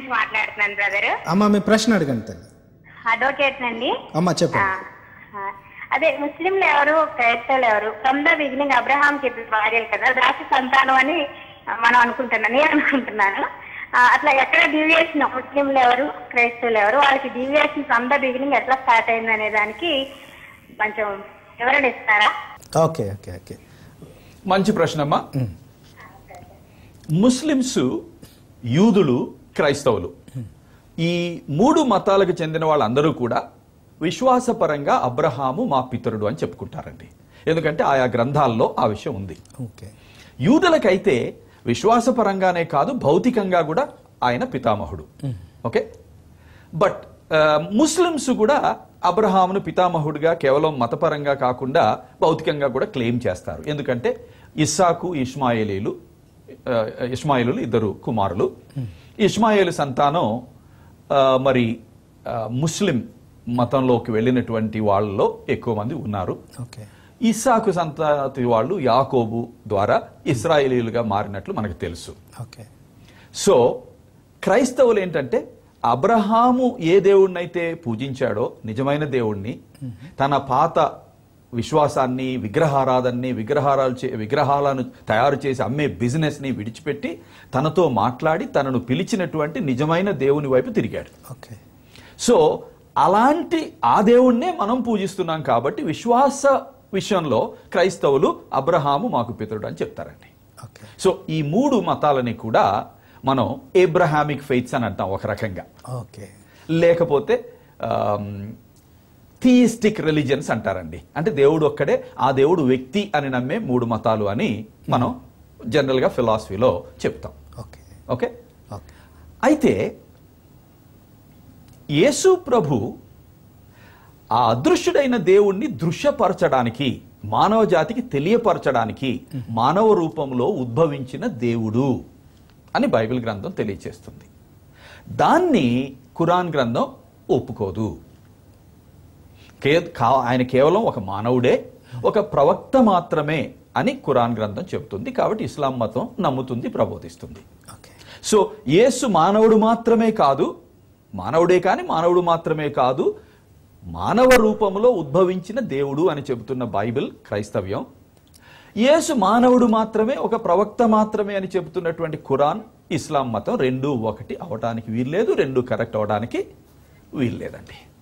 నుంచి మాట్లాడుతున్నాను బ్రదర్ అమ్మ మీ ప్రశ్న అడగండి తల్లి అడ్వకేట్ నండి అమ్మ ఆ, చెప్పండి ఆ, అదే ముస్లింలు ఎవరు క్రైస్తవులు ఎవరు ఫ్రమ్ ద బిగినింగ్ అబ్రహాం కి భార్యలు కదా దాసి సంతానం అని మనం అనుకుంటున్నాను నేను అనుకుంటున్నాను ఆ, అట్లా ఎక్కడ డీవియేషన్ ముస్లింలు ఎవరు క్రైస్తవులు ఎవరు వాళ్ళకి డీవియేషన్ ఫ్రమ్ ద బిగినింగ్ ఎట్లా స్టార్ట్ అయింది అనే దానికి కొంచెం వివరణ ఇస్తారా ఓకే ఓకే ఓకే మంచి ప్రశ్న అమ్మా ముస్లిమ్స్ యూదులు క్రైస్తవులు ఈ మూడు మతాలకు చెందిన వాళ్ళందరూ కూడా విశ్వాసపరంగా అబ్రహాము మా పితరుడు అని చెప్పుకుంటారండి ఎందుకంటే ఆయా గ్రంథాల్లో ఆ విషయం ఉంది ఓకే యూదులకైతే విశ్వాసపరంగానే కాదు భౌతికంగా కూడా ఆయన పితామహుడు ఓకే బట్ ఆ, ముస్లిమ్స్ కూడా అబ్రహామును పితామహుడిగా కేవలం మతపరంగా కాకుండా భౌతికంగా కూడా క్లెయిమ్ చేస్తారు ఎందుకంటే ఇస్సాకు ఇస్మాయిలీలు ఆ, ఇస్మాయిలు ఇద్దరు కుమారులు ఇస్మాయిలు సంతానం ఆ, మరి ఆ, ముస్లిం మతంలోకి వెళ్ళినటువంటి వాళ్ళలో ఎక్కువ మంది ఉన్నారు ఓకే ఇస్సాకు సంతతి వాళ్ళు యాకోబు ద్వారా ఇస్రాయేలీలుగా మారినట్లు మనకు తెలుసు ఓకే సో క్రైస్తవులు ఏంటంటే అబ్రహాము ఏ దేవుణ్ణైతే పూజించాడో నిజమైన దేవుణ్ణి తన పాత విశ్వాసాన్ని విగ్రహారాధనని విగ్రహారాలు చే విగ్రహాలను తయారు చేసి అమ్మే బిజినెస్ని విడిచిపెట్టి తనతో మాట్లాడి తనను పిలిచినటువంటి నిజమైన దేవుని వైపు తిరిగాడు ఓకే సో అలాంటి ఆ దేవుణ్ణే మనం పూజిస్తున్నాం కాబట్టి విశ్వాస విషయంలో క్రైస్తవులు అబ్రహాము మాకు పితరుడు అని చెప్తారండి ఓకే సో ఈ మూడు మతాలని కూడా మనం ఏబ్రహామిక్ ఫెయిత్స్ అని అంటాం ఒక రకంగా ఓకే లేకపోతే థియిస్టిక్ రిలీజియన్స్ అంటారండి అంటే దేవుడు ఒక్కడే ఆ దేవుడు వ్యక్తి అని నమ్మే మూడు మతాలు అని మనం జనరల్గా ఫిలాసఫీలో చెప్తాం ఓకే ఓకే ఓకే అయితే యేసు ప్రభు ఆ అదృశ్యుడైన దేవుణ్ణి దృశ్యపరచడానికి మానవ జాతికి తెలియపరచడానికి మానవ రూపంలో ఉద్భవించిన దేవుడు అని బైబిల్ గ్రంథం తెలియచేస్తుంది దాన్ని ఖురాన్ గ్రంథం ఒప్పుకోదు కే కా- ఆయన కేవలం ఒక మానవుడే ఒక ప్రవక్త మాత్రమే అని ఖురాన్ గ్రంథం చెబుతుంది కాబట్టి ఇస్లాం మతం నమ్ముతుంది ప్రబోధిస్తుంది ఓకే సో యేసు మానవుడు మాత్రమే కాదు మానవుడే కానీ మానవుడు మాత్రమే కాదు మానవ రూపంలో ఉద్భవించిన దేవుడు అని చెబుతున్న బైబిల్ క్రైస్తవ్యం యేసు మానవుడు మాత్రమే ఒక ప్రవక్త మాత్రమే అని చెబుతున్నటువంటి ఖురాన్ ఇస్లాం మతం రెండు ఒకటి అవటానికి వీల్లేదు రెండు కరెక్ట్ అవడానికి వీల్లేదండి